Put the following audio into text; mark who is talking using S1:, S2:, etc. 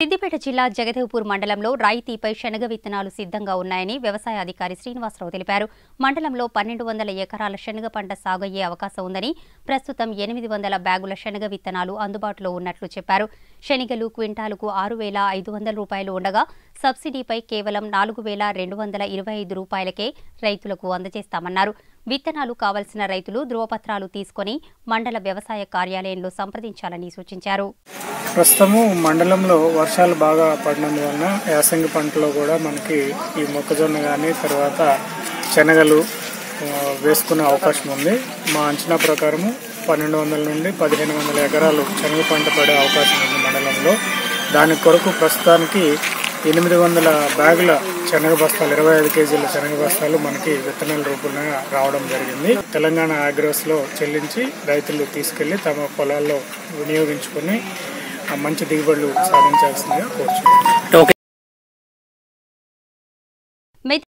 S1: సిద్దిపేట జిల్లా జగదేవ్పూర్ మండలంలో రాయితీపై శనగ విత్తనాలు సిద్ధంగా ఉన్నాయని వ్యవసాయ అధికారి శ్రీనివాసరావు తెలిపారు మండలంలో పన్నెండు వందల ఎకరాల శనగ పంట సాగు అయ్యే అవకాశం ఉందని ప్రస్తుతం ఎనిమిది వందల బ్యాగుల శనగ విత్తనాలు అందుబాటులో ఉన్నట్లు చెప్పారు శనిగలు క్వింటాలుకు ఆరు వేల ఐదు వందల రూపాయలు ఉండగా సబ్సిడీపై కేవలం నాలుగు వేల రెండు వందల ఇరవై ఐదు రూపాయలకే రైతులకు అందజేస్తామన్నారు విత్తనాలు కావలసిన రైతులు ధృవపత్రాలు తీసుకొని మండల వ్యవసాయ కార్యాలయంలో సంప్రదించాలని సూచించారు
S2: ప్రస్తుతము మండలంలో వర్షాలు బాగా పడినందువలన యాసంగి పంటలో కూడా మనకి ఈ మొక్కజొన్న కానీ తర్వాత శనగలు ఆ, వేసుకునే అవకాశం ఉంది మా అంచనా ప్రకారము పన్నెండు వందల నుండి పదిహేను వందల ఎకరాలు శనగ పంట పడే అవకాశం ఉంది మండలంలో దాని కొరకు ప్రస్తుతానికి ఎనిమిది వందల బ్యాగుల శనగ బస్తాలు ఇరవై ఐదు కేజీల శనగ బస్తాలు మనకి విత్తనాల రూపంలో రావడం జరిగింది తెలంగాణ అగ్రోస్ లో చెల్లించి రైతులు తీసుకెళ్లి తమ పొలాల్లో వినియోగించుకొని ఆ మంచి దిగుబడులు సాధించాల్సిందిగా కోరుచున్నాను